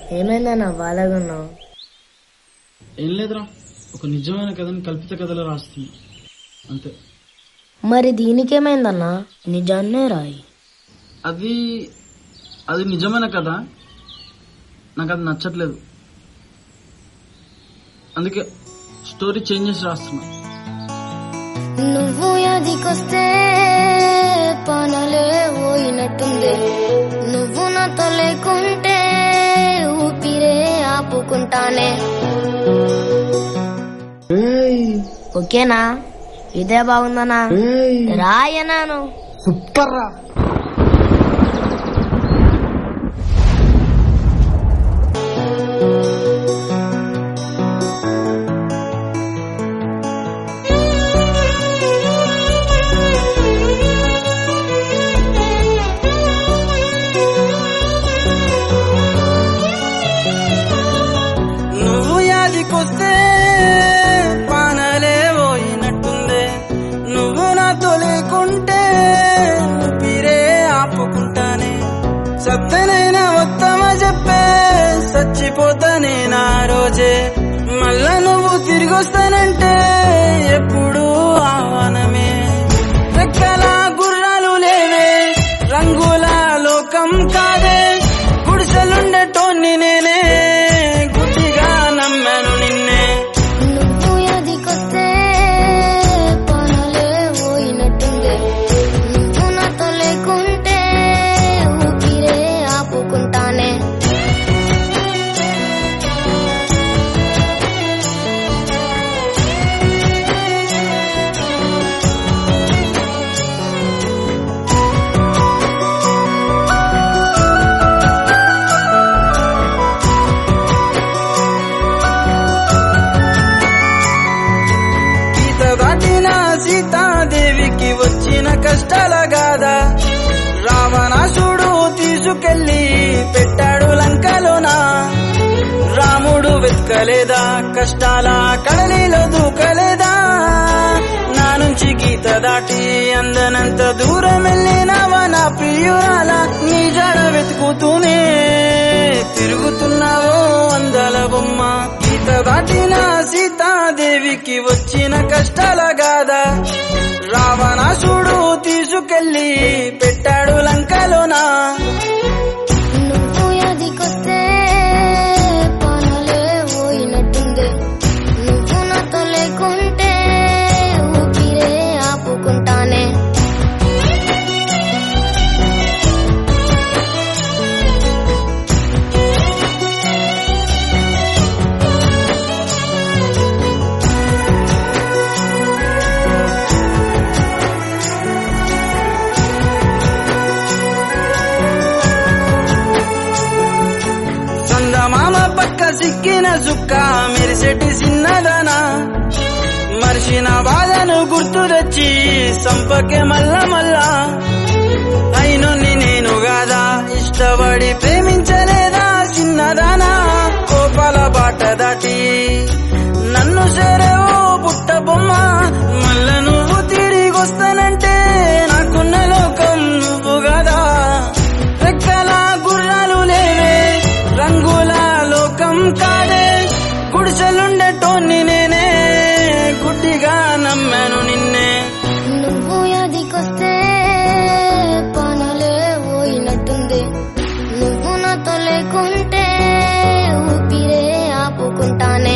ఏమైందన్నా బాధగా ఉన్నావు ఏం లేదురా ఒక నిజమైన కథని కల్పిత కథలో రాస్తుంది అంతే మరి దీనికేమైందన్నా నిజాన్నే రాయి అది అది నిజమైన కథ నాకు అది నచ్చట్లేదు అందుకే స్టోరీ చేంజ్ చేసి రాస్తున్నా నువ్వు యాదికొస్తే పనలే పోయినట్టుంది నువ్వు నాతో లేకుంటే ఊపిరే ఆపుకుంటానే ఓకేనా ఇదే బాగుందనా రాయనాను సూపర్ రా నువ్వు యాదికొస్తే పానలే పోయినట్టుందే నువ్వు నాతో లేకుంటే పిరే ఆపుకుంటానే సత్తనైనా వస్తామా చెప్పే చచ్చిపోతానే నా రోజే మళ్ళా నువ్వు తిరిగి వస్తానంటే ఎప్పుడు ఆహ్వానమే రెక్కల గుర్రాలు లేవే రంగుల లోకం కాదే గుడిసెలుండేటోన్ని నేనే గుడ్డిగా నమ్మాను నిన్నే నువ్వు యాదికొస్తే పనలే పోయినట్టుంది నువ్వు నాతో లేకుంటే ఊపిరే ఆపుకుంటానే గీత దాటిన సీతాదేవికి వచ్చిన కష్టాల గాదా రావణాసుడు తీసుకెళ్లి పెట్టాడు లంకలోనా రాముడు వెతకలేదా కష్టాల కడలిలో దూకలేదా నా నుంచి గీత దాటి అందనంత దూరం వెళ్ళినావా నా ప్రియురాల నీ జడ వెతుకుతూనే తిరుగుతున్నావో అందాల బొమ్మ గీత దాటిన సీతాదేవికి వచ్చిన కష్టాల గాదా రావణాసుడు తీసుకెళ్లి పెట్టాడు లంకలోనా నువ్వు యాదికొస్తే పనలే పోయినట్టుంది నువ్వు నాతో లేకుంటే ఊపిరే ఆపుకుంటానే చందమామ పక్క సిక్కిన చుక్క మెరిసెటి చిన్నదనా మర్చిన బాధను గుర్తు తెచ్చి సంపకే మల్ల మల్లా అయినొన్ని నేను గాదా ఇష్టపడి ప్రేమించలేదా చిన్నదానా కోపాల బాట దాటి నన్ను సరేవో పుట్ట బొమ్మ మళ్ళా నువ్వు తిరిగి వస్తానంటే నాకున్న లోకం నువ్వు కదా రెక్కల గుర్రాలు లేవే రంగుల లోకం కాదే గుడిసెలుండేటోన్ని నేనే గుడ్డిగా నమ్మాను నిన్నే నువ్వు యాదికొస్తే పనలే పోయినట్టుంది నువ్వు నాతో లేకుంటే ఊపిరే ఆపుకుంటానే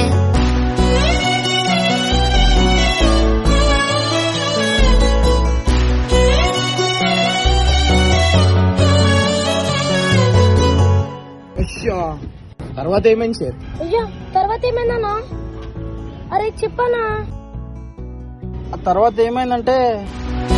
అయ్యా తర్వాత ఏమైంది సార్ అయ్యా తర్వాత ఏమైందన్నా అరే చెప్పనా ఆ తర్వాత ఏమైందంటే